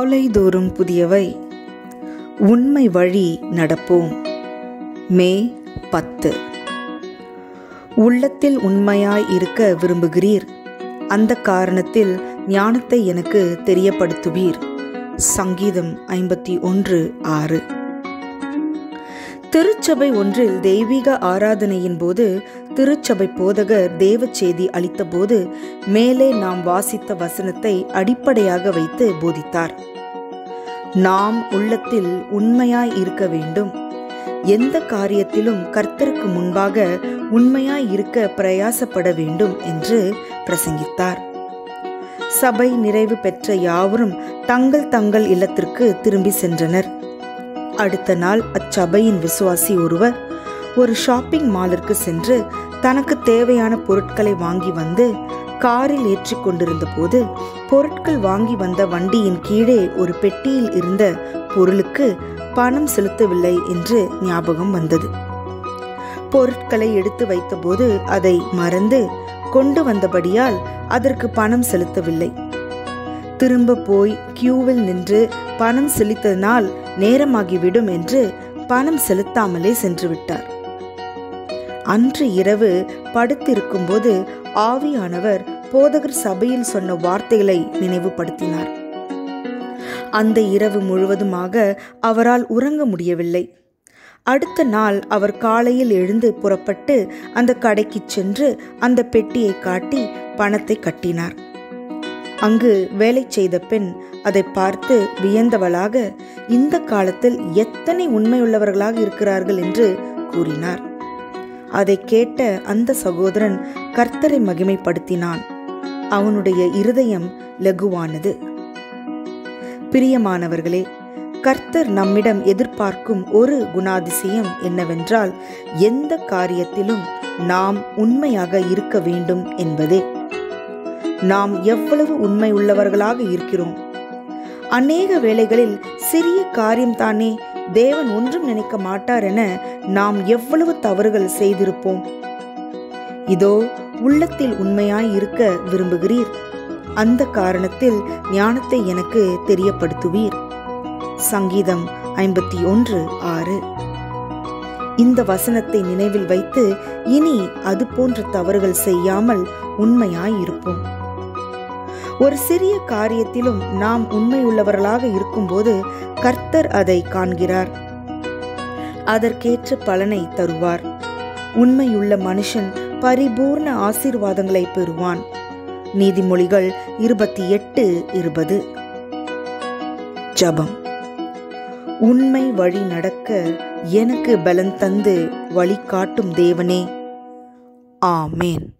காலைதோறும் புதியவை உண்மை வழி நடப்போம் மே பத்து உள்ளத்தில் உண்மையாய் இருக்க விரும்புகிறீர் அந்த காரணத்தில் ஞானத்தை எனக்கு தெரியப்படுத்துவீர் சங்கீதம் ஐம்பத்தி ஒன்று ஆறு திருச்சபை ஒன்றில் தெய்வீக ஆராதனையின் போது திருச்சபை போதகர் தேவ செய்தி அளித்தபோது மேலே நாம் வாசித்த வசனத்தை அடிப்படையாக வைத்து போதித்தார் நாம் உள்ளத்தில் உண்மையாய் இருக்க வேண்டும் எந்த காரியத்திலும் கர்த்தருக்கு முன்பாக உண்மையாய் இருக்க பிரயாசப்பட வேண்டும் என்று பிரசங்கித்தார் சபை நிறைவு பெற்ற யாவரும் தங்கள் தங்கள் இல்லத்திற்கு திரும்பி சென்றனர் அடுத்த நாள் அச்சபையின் விசுவாசி ஒருவர் ஒரு ஷாப்பிங் மாலிற்கு சென்று தனக்கு தேவையான பொருட்களை வாங்கி வந்து காரில் ஏற்றி கொண்டிருந்த போது பொருட்கள் வாங்கி வந்த வண்டியின் கீழே ஒரு பெட்டியில் இருந்த பொருளுக்கு பணம் செலுத்தவில்லை என்று ஞாபகம் வந்தது பொருட்களை எடுத்து வைத்தபோது அதை மறந்து கொண்டு வந்தபடியால் அதற்கு பணம் செலுத்தவில்லை திரும்ப போய் கியூவில் நின்று பணம் செலுத்தினால் நேரமாகிவிடும் என்று பணம் செலுத்தாமலே சென்று விட்டார் அன்று இரவு படுத்திருக்கும்போது ஆவியானவர் போதகர் சபையில் சொன்ன வார்த்தைகளை நினைவுபடுத்தினார் அந்த இரவு முழுவதுமாக அவரால் உறங்க முடியவில்லை அடுத்த நாள் அவர் காலையில் எழுந்து புறப்பட்டு அந்த கடைக்கு சென்று அந்த பெட்டியை காட்டி பணத்தை கட்டினார் அங்கு வேலை செய்த பெண் அதை பார்த்து வியந்தவளாக இந்த காலத்தில் எத்தனை உண்மையுள்ளவர்களாக இருக்கிறார்கள் என்று கூறினார் அதை கேட்ட அந்த சகோதரன் கர்த்தரை மகிமைப்படுத்தினான் அவனுடைய இருதயம் லகுவானது பிரியமானவர்களே கர்த்தர் நம்மிடம் எதிர்பார்க்கும் ஒரு குணாதிசயம் என்னவென்றால் எந்த காரியத்திலும் நாம் உண்மையாக இருக்க வேண்டும் என்பதே நாம் எவ்வளவு உண்மை உள்ளவர்களாக இருக்கிறோம் அநேக வேளைகளில் சிறிய காரியம்தானே தேவன் ஒன்றும் நினைக்க மாட்டார் என நாம் எவ்வளவு தவறுகள் செய்திருப்போம் இதோ உள்ளத்தில் உண்மையாய் இருக்க விரும்புகிறீர் அந்த காரணத்தில் ஞானத்தை எனக்கு தெரியப்படுத்துவீர் சங்கீதம் ஐம்பத்தி ஒன்று ஆறு இந்த வசனத்தை நினைவில் வைத்து இனி அது போன்ற தவறுகள் செய்யாமல் உண்மையாய் இருப்போம் ஒரு சிறிய காரியத்திலும் நாம் உண்மையுள்ளவர்களாக இருக்கும்போது கர்த்தர் அதை காண்கிறார் அதற்கேற்ற பலனை தருவார் உண்மையுள்ள மனுஷன் பரிபூர்ண ஆசீர்வாதங்களை பெறுவான் நீதிமொழிகள் இருபத்தி எட்டு இருபது ஜபம் உண்மை வழி நடக்க எனக்கு பலன் தந்து வழிகாட்டும் தேவனே ஆமேன்